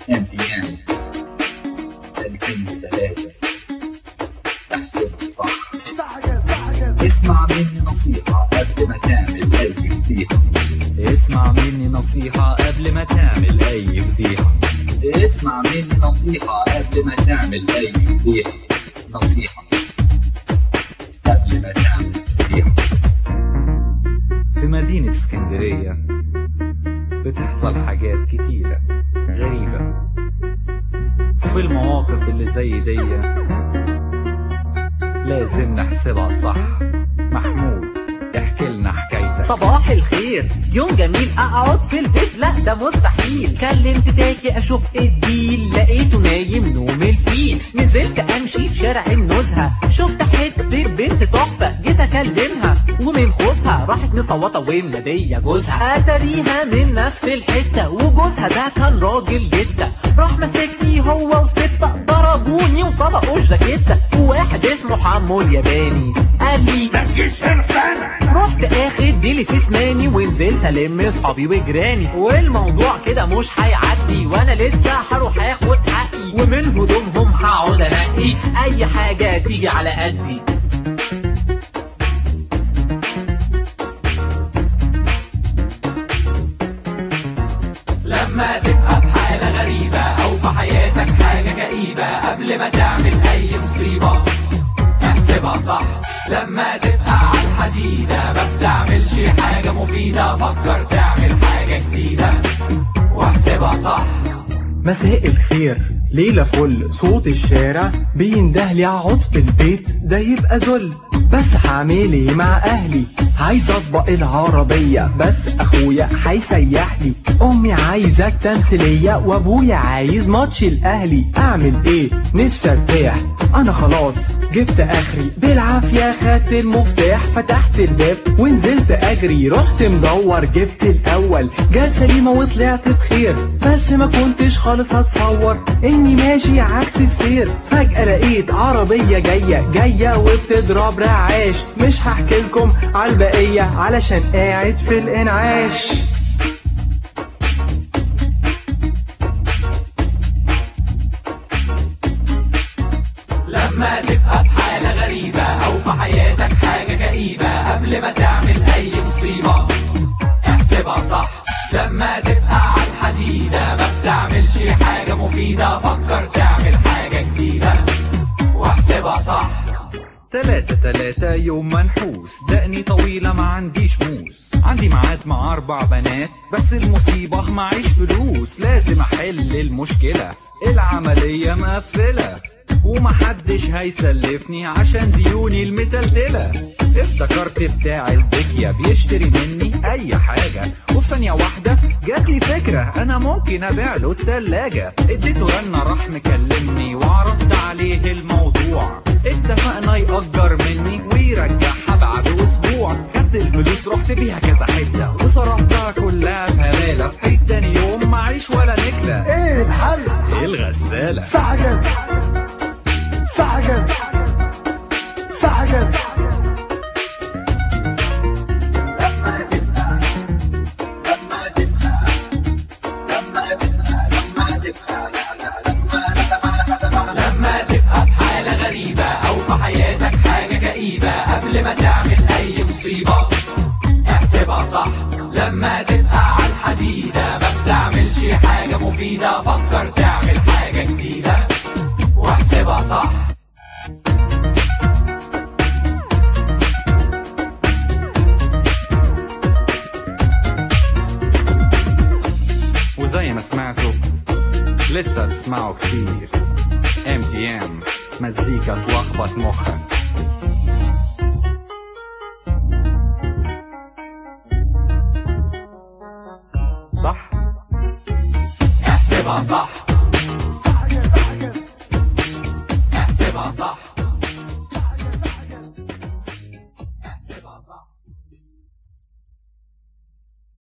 امتيان 2003 احسب صح اسمع مني نصيحة قبل ما تعمل أي فضيحة اسمع مني نصيحة قبل ما تعمل أي فضيحة اسمع مني نصيحة قبل ما تعمل أي فضيحة نصيحة قبل ما تعمل فضيحة في مدينة اسكندرية بتحصل حاجات كتيرة غريبة وفي المواقف اللي زي دي لازم نحسبها صح محمود احكي لنا حكايتك صباح الخير يوم جميل اقعد في البيت لا ده مستحيل كلمت تاجي اشوف ايه الديل لقيته نايم نوم الفيل نزلت امشي في شارع النزهه شفت حته بنت تحفه جيت اكلمها ومن خوفها راحت مصوته ومناديه جوزها اتاريها من نفس الحته وجوزها ده كان راجل جدا راح مسكني هو وستة ضربوني وطبقوا الجاكيتة وواحد اسمه حمو الياباني قال لي رحت اخد ديلي في اسناني ونزلت الم اصحابي وجيراني والموضوع كده مش هيعدي وانا لسه هروح اخد حقي ومن هدومهم هقعد انقي اي حاجه تيجي على قدي لما تبقى في حالة غريبة أو في حياتك حاجة كئيبة قبل ما تعمل أي مصيبة احسبها صح لما تبقى على الحديدة ما بتعملش حاجة مفيدة فكر تعمل حاجة جديدة واحسبها صح مساء الخير ليلة فل صوت الشارع بينده لي اقعد في البيت ده يبقى ذل بس هعمل ايه مع اهلي عايز اطبق العربية بس اخويا هيسيح لي امي عايزك تمثيلية وابويا عايز ماتش الاهلي اعمل ايه نفسي ارتاح انا خلاص جبت اخري بالعافية خدت المفتاح فتحت الباب ونزلت اجري رحت مدور جبت الاول جت سليمة وطلعت بخير بس ما كنتش خالص هتصور اني ماشي عكس السير فجأة لقيت عربية جاية جاية وبتضرب رعاش مش هحكي لكم على البقية علشان قاعد في الانعاش لما تبقى في حالة غريبة أو في حياتك حاجة كئيبة قبل ما تعمل أي مصيبة احسبها صح لما تبقى على الحديدة ما بتعملش حاجة مفيدة فكر تعمل حاجة جديدة واحسبها صح تلاتة تلاتة يوم منحوس دقني طويلة ما عنديش موس عندي ميعاد مع أربع بنات بس المصيبة معيش فلوس لازم أحل المشكلة العملية مقفلة ومحدش هيسلفني عشان ديوني المتلتلة افتكرت بتاع البكية بيشتري مني أي حاجة وفي ثانية واحدة جاتلي فكرة أنا ممكن أبيع له التلاجة اديته رنة راح مكلمني وعرضت عليه الموضوع اتفقنا يأجر مني ويرجعها بعد أسبوع خدت الفلوس رحت بيها كذا حتة وصرفتها كلها في هبالة صحيت تاني يوم معيش ولا نكلة ايه الحل ايه الغسالة سعجز سعجز سعجز لما تبقى في حالة غريبة أو في حياتك حاجة كئيبة قبل ما تعمل أي مصيبة احسبها صح لما تبقى على الحديدة ما بتعملش حاجة مفيدة فكر تعمل حاجة جديدة واحسبها صح وزي ما سمعتوا لسه تسمعوا كتير ام تي ام مزيكا تلخبط مخك صح احسبها صح احسبها صح